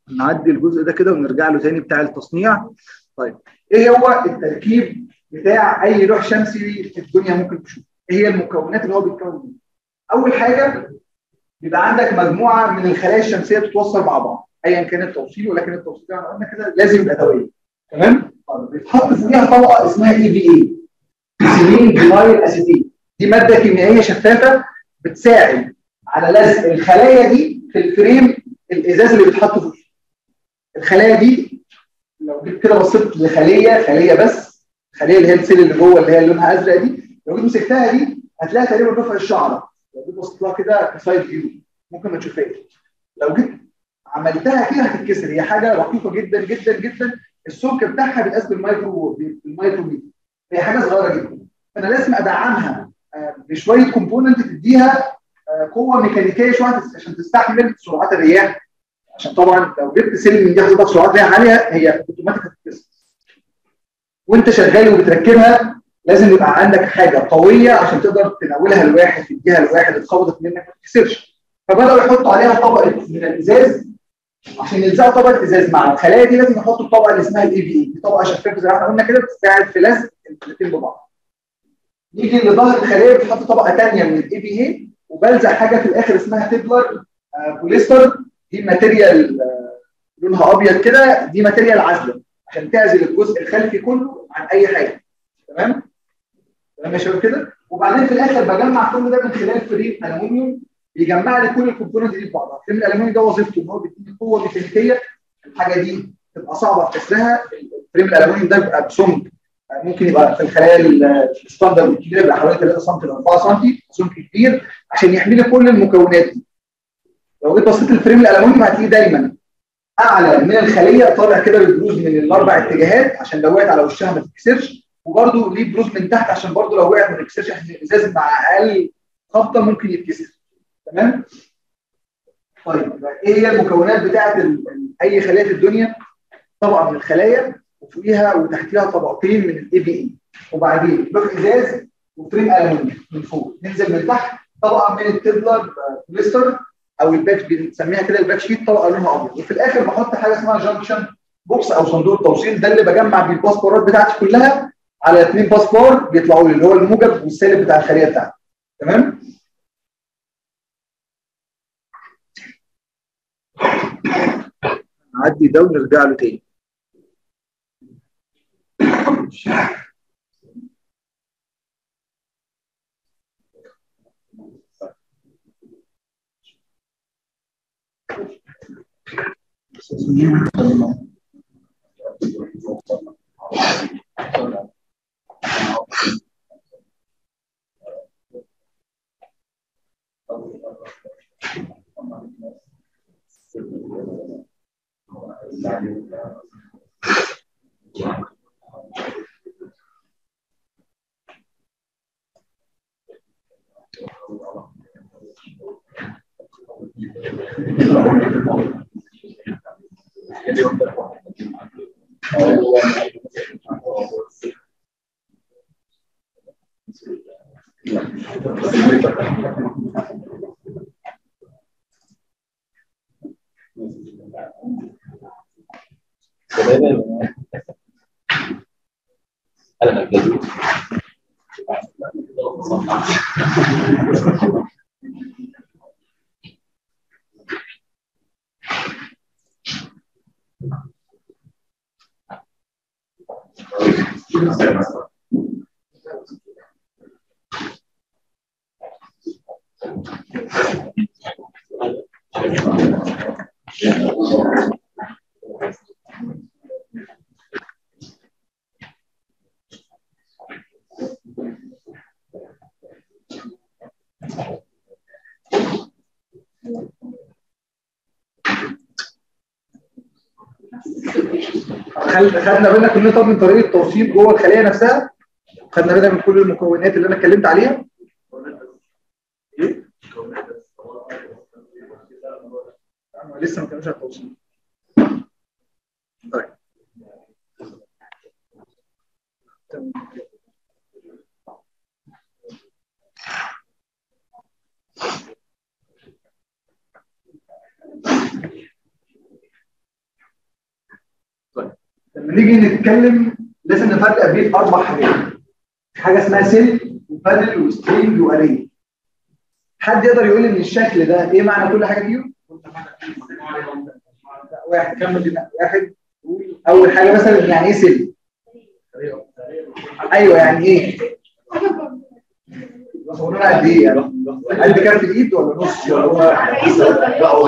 نعدي الجزء ده كده ونرجع له تاني بتاع التصنيع طيب ايه هو التركيب بتاع اي لوح شمسي في الدنيا ممكن تشوفه ايه هي المكونات اللي هو بيتكون منها اول حاجه بيبقى عندك مجموعه من الخلايا الشمسيه بتتوصل مع بعض ايا كان التوصيل ولكن التوصيل زي ما قلنا كده لازم يبقى دوائي تمام طيب بيتحط فيها طبقه اسمها اي بي اي سيلين جلايل اسيتيت دي ماده كيميائيه شفافه بتساعد على لزق الخلايا دي في الفريم الازاز اللي بيتحط فيه الخلايا دي لو جيت كده بصيت لخليه خليه بس الخليه اللي هي السيل اللي جوه اللي هي لونها ازرق دي لو جيت مسكتها دي هتلاقيها تقريبا رفع الشعره لو جيت بصيت لها كده كسايد فيو ممكن ما تشوفهاش لو جيت عملتها كده هتتكسر هي حاجه رقيقه جدا جدا جدا السمك بتاعها بيتقاس بالمايكرو بالمايكرو متر هي حاجه صغيره جدا فانا لازم ادعمها بشويه كومبوننت تديها قوه ميكانيكيه شويه عشان تستحمل سرعات الرياح عشان طبعا لو جبت سلم من دي هتضغط سرعات رياح عاليه هي اوتوماتيك هتتكسر وانت شغال وبتركبها لازم يبقى عندك حاجه قويه عشان تقدر تناولها لواحد تديها لواحد اتخبطت منك ما تتكسرش فبداوا يحطوا عليها طبقه من الازاز عشان يلزقوا طبقه ازاز مع الخلايا دي لازم يحطوا الطبقه اللي اسمها الاي بي اي دي طبقه شفافه زي ما احنا قلنا كده بتساعد في لزق الاثنين ببعض نيجي لظهر الخليه بتحط طبقه ثانيه من الاي بي اي وبلزق حاجه في الاخر اسمها تبلر آه بوليستر دي ماتيريال آه لونها ابيض كده دي ماتيريال عازله عشان تعزل الجزء الخلفي كله عن اي حاجه تمام تمام يا شباب كده وبعدين في الاخر بجمع كل ده من خلال فريم الومنيوم بيجمع لي كل الكومبوننت دي ببعضها فريم الالومنيوم ده وظيفته ان هو بيديني قوه ميكانيكيه الحاجه دي تبقى صعبه في كسرها الفريم الالومنيوم ده بيبقى بسمك ممكن يبقى في الخلايا الستاندرد الكبيره يبقى حوالي 3 سم ل 4 سم سمك كبير عشان يحمل كل المكونات دي لو جيت بصيت الفريم الالومنيوم هتلاقيه دايما اعلى من الخليه طالع كده بالبروز من الاربع اتجاهات عشان لو وقعت على وشها ما تتكسرش وبرده ليه بروز من تحت عشان برده لو وقعت ما تتكسرش عشان الازاز مع اقل خبطه ممكن يتكسر تمام طيب ايه هي المكونات بتاعه اي خليه في الدنيا طبقه من الخلايا وفوقيها وتحتيها طبقتين من الاي بي اي وبعدين لوح ازاز وفريم الومنيوم من فوق ننزل من تحت طبقه من التبلر بوليستر او الباك بنسميها كده الباك شيت طبقه لونها ابيض وفي الاخر بحط حاجه اسمها جانكشن بوكس او صندوق توصيل ده اللي بجمع بيه الباسبورات بتاعتي كلها على اثنين باسبور بيطلعوا لي اللي هو الموجب والسالب بتاع الخليه بتاعتي تمام نعدي ده ونرجع له تاني خدنا بالنا كلنا طب من طريقه التوصيل جوه الخليه نفسها خدنا بالنا من كل المكونات اللي انا اتكلمت عليها ايه لسه ما كانوش على التوصيل طيب نيجي نتكلم لازم نفرق بين اربع حاجات حاجه اسمها سيل وبادل وسترينج واري حد يقدر يقول لي ان الشكل ده ايه معنى كل حاجه فيهم؟ واحد كمل واحد اول حاجه مثلا يعني ايه سيل؟ ايوه يعني ايه؟ قولنا قد ايه يعني؟ قد كام في الايد ولا نص ولا هو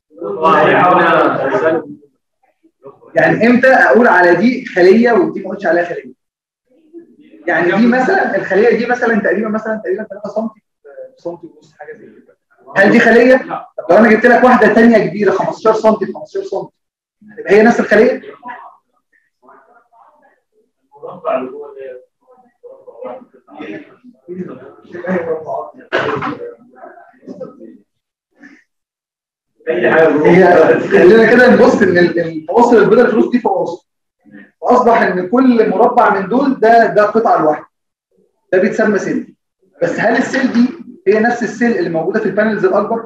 يعني امتى اقول على دي خليه ودي ما اقولش عليها خليه يعني دي مثلا الخليه دي مثلا تقريبا مثلا تقريبا 3 سم سم ونص حاجه زي كده هل دي خليه؟ طب لو انا جبت لك واحده ثانيه كبيره 15 سم في 15 سم هتبقى هي نفس الخليه؟ هي خلينا كده نبص ان الفواصل البيضاء الفلوس دي فواصل واصبح ان كل مربع من دول ده ده قطعه لوحده ده بيتسمى سيل بس هل السيل دي هي نفس السيل اللي موجوده في البانلز الاكبر؟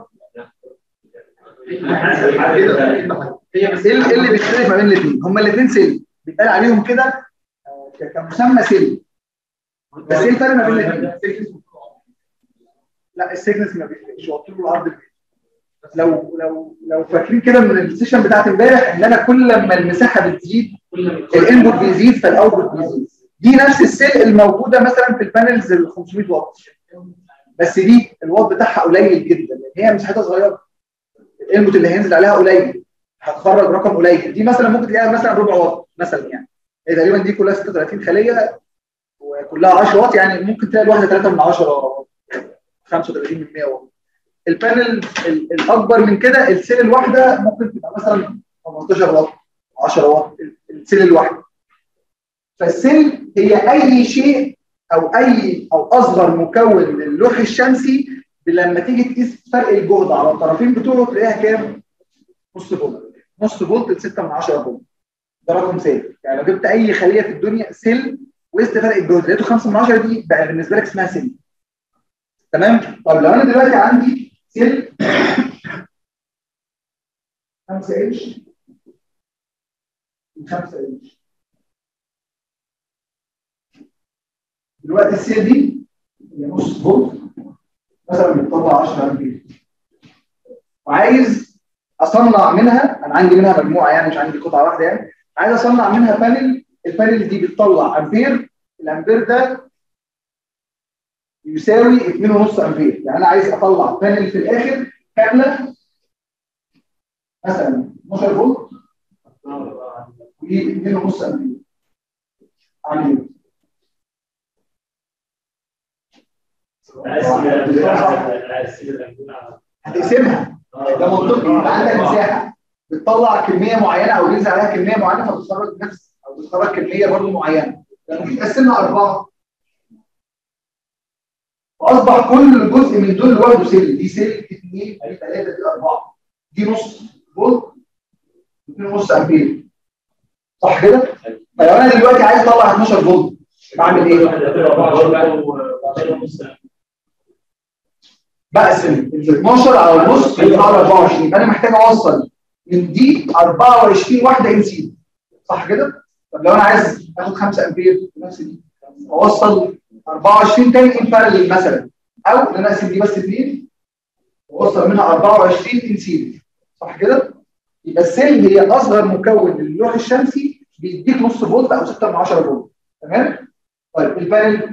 هي بس ايه اللي بيختلف ما بين الاثنين؟ هما الاثنين سيل بيتقال عليهم كده كمسمى سيل بس ايه الفرق ما بين الاثنين؟ لا السيكنس ما بيفرقش هو طول العرض لو لو لو فاكرين كده من السيشن بتاعت امبارح ان انا كل ما المساحه بتزيد الانبوت بيزيد فالاوتبوت بيزيد دي نفس السيل الموجوده مثلا في البانلز ال 500 واط بس دي الواط بتاعها قليل جدا لان هي مساحتها صغيره الانبوت اللي هينزل عليها قليل هتخرج رقم قليل دي مثلا ممكن تلاقيها مثلا ربع واط مثلا يعني هي تقريبا دي كلها 36 خليه وكلها 10 واط يعني ممكن تلاقي الواحده 3 من 10 35 من 100 واط البانل الاكبر من كده السيل الواحده ممكن تبقى مثلا 15 واط 10 واط السيل الواحده فالسيل هي اي شيء او اي او اصغر مكون للوح الشمسي لما تيجي تقيس فرق الجهد على الطرفين بتوعه تلاقيها كام؟ نص فولت نص فولت ل 6 من 10 فولت ده رقم ثابت يعني لو جبت اي خليه في الدنيا سيل وقست فرق الجهد لقيته 5 من 10 دي بقى بالنسبه لك اسمها سيل تمام؟ طب لو انا دلوقتي عندي سيل 5 انش 5 انش دلوقتي السيل دي هي نص فولت مثلا بتطلع 10 امبير وعايز اصنع منها انا عندي منها مجموعه يعني مش عندي قطعه واحده يعني عايز اصنع منها بانل البانل دي بتطلع امبير الامبير ده يساوي 2.5 امبير يعني انا عايز اطلع بانل في الاخر كامله مثلا 12 فولت و 2.5 امبير اعمل ايه؟ هتقسمها ده منطقي يبقى عندك مساحه بتطلع كميه معينه او بينزل عليها كميه معينه فبتخرج نفس او بتخرج كميه برضه معينه لما تيجي تقسمها اربعه واصبح كل جزء من دول لوحده سيل دي سيل اثنين دي ثلاثه دي اربعه دي نص فولت اثنين ونص امبير صح كده؟ فلو انا دلوقتي عايز اطلع 12 فولت بعمل ايه؟ بقسم ال 12 على النص يطلع 24 يبقى انا محتاج اوصل من دي 24 واحده انسيد صح كده؟ طب لو انا عايز اخد 5 امبير في نفس دي اوصل 24 تاني ان بارلل مثلا او ان انا اقسم دي بس اثنين واوصل منها 24 انسيد صح كده؟ يبقى السيل هي اصغر مكون للوح الشمسي بيديك نص فولت او 6 من 10 فولت تمام؟ طيب البانل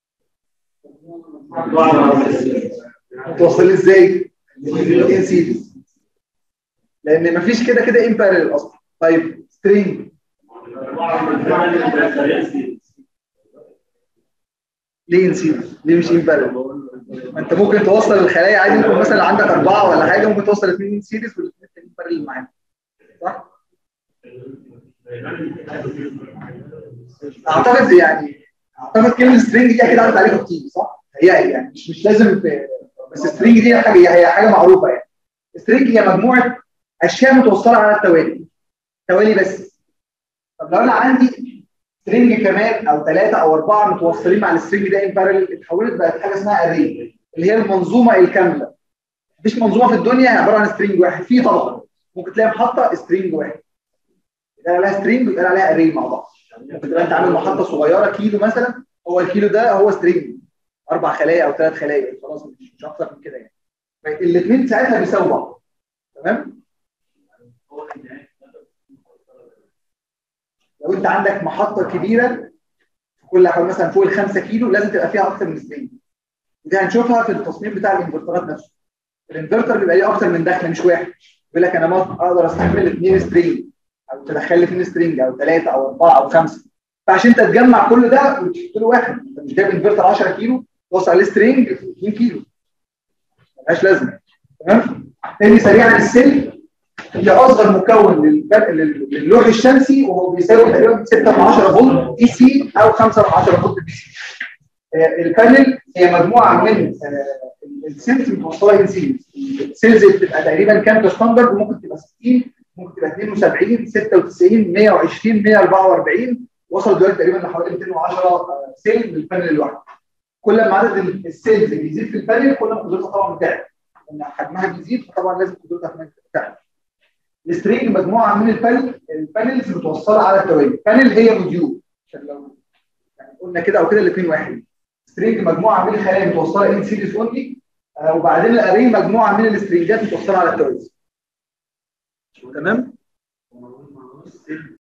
توصل ازاي؟ انسيدز لان مفيش كده كده ان بارلل اصلا طيب سترينج ليه انسيدز؟ ليه مش ان بارلل؟ انت ممكن توصل الخلايا عادي ممكن مثلا عندك اربعه ولا حاجه ممكن توصل اثنين سيريز والاثنين التانيين بارلل معاهم صح؟ اعتقد يعني اعتقد كلمه سترينج دي اكيد عدت عليكم كتير صح؟ هي يعني مش مش لازم في بس سترينج دي حاجه هي حاجه معروفه يعني سترينج هي مجموعه اشياء متوصله على التوالي توالي بس طب لو انا عندي سترينج كمان او ثلاثه او اربعه متوصلين مع السترينج ده ان بارل اتحولت بقت حاجه اسمها اري اللي هي المنظومه الكامله مفيش منظومه في الدنيا عباره عن سترينج واحد في طبقه ممكن تلاقي محطه سترينج واحد يتقال عليها سترينج ويتقال عليها اري مع بعض ممكن تبقى انت عامل محطه صغيره كيلو مثلا هو الكيلو ده هو سترينج اربع خلايا او ثلاث خلايا خلاص مش مش اكتر من كده يعني الاثنين ساعتها بيساووا بعض تمام لو انت عندك محطه كبيره كل حوالي مثلا فوق ال 5 كيلو لازم تبقى فيها اكتر من سترينج ودي هنشوفها في التصميم بتاع الانفرترات نفسه الانفرتر بيبقى ليه اكتر من دخله مش واحد يقول لك انا ما اقدر استحمل اثنين سترينج او تدخل لي اثنين سترينج او ثلاثه او اربعه او خمسه فعشان انت تجمع كل ده وتحط له واحد انت مش جايب انفرتر 10 كيلو توصل عليه سترينج 2 كيلو ملهاش لازمه تمام تاني سريعا السلك هي اصغر مكون للب- لل- للوح الشمسي وهو بيساوي تقريبا 6 من 10 فولت دي سي او 5 من 10 فولت دي سي آه، البانل هي مجموعه من آه، السيلز متوصله ان سيريز السيلز بتبقى تقريبا كام ستاندرد ممكن تبقى 60 ممكن تبقى 72 96 120 144 وصل دلوقتي تقريبا لحوالي 210 سيل للبانل الواحد كل ما عدد السيلز بيزيد في البانل كل ما قدرتها طبعا بتعلى لان حجمها بيزيد فطبعا لازم قدرتها كمان تعلى السترينج مجموعه من البانل البانلز متوصله على التوالي البانل هي موديول عشان لو يعني قلنا كده او كده الاثنين واحد سترينج مجموعه من الخلايا متوصله ان سيريز اونلي وبعدين الاري مجموعه من السترينجات متوصله على التوالي تمام